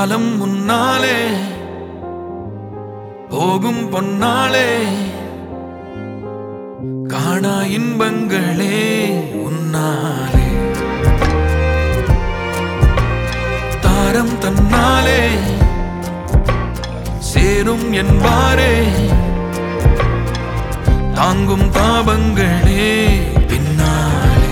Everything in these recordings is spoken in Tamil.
காலம் முன்னாலே போகும் பொன்னாலே காணா இன்பங்களே உன்னாலே தாரம் தன்னாலே சேரும் என்பாரே தாங்கும் தாபங்களே பின்னாலே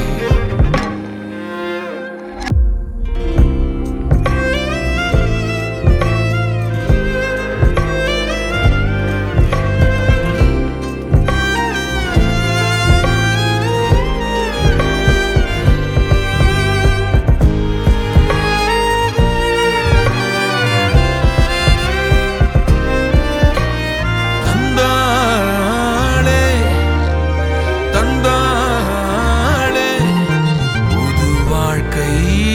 தந்தாளே தந்தாளே புது வாழ்க்கை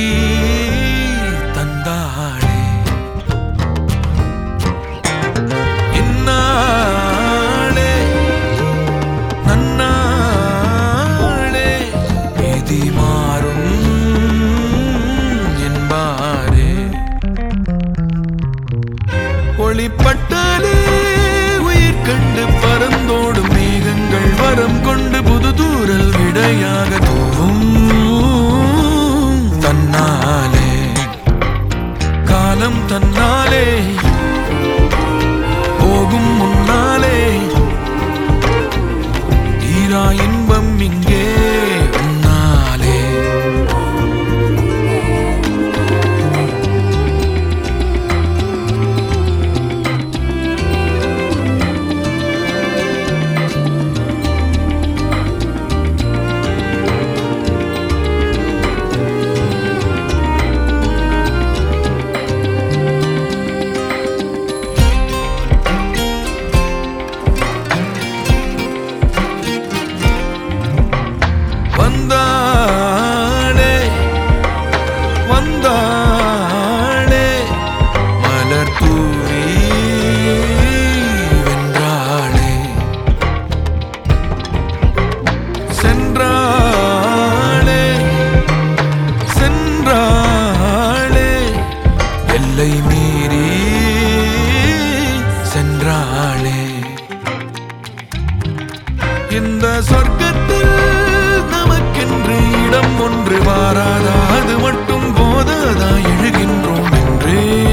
தந்தாளே இந்நாளே நன்னாளே விதி மாறும் என்பாரே ஒளிப்பட்டாலே உயிர் கண்டு பறந்தோடும் மேகங்கள் வரம் கொண்டு புது தூரல் விடையாக தூவும் தன்னாலே காலம் தன்னாலே போகும் முன்னாலே தீரா இன்பம் இங்கே உன்னாலே வந்தாளே வந்தாளே மலர் தூவி வென்றாளே சென்றாளே சென்றாளே எல்லை மீறி சென்றாளே இந்த சொர்க்கத்தில் நமக்கென்று இடம் ஒன்று வாராதா அது மட்டும் போதாதா எழுகின்றோம் என்றே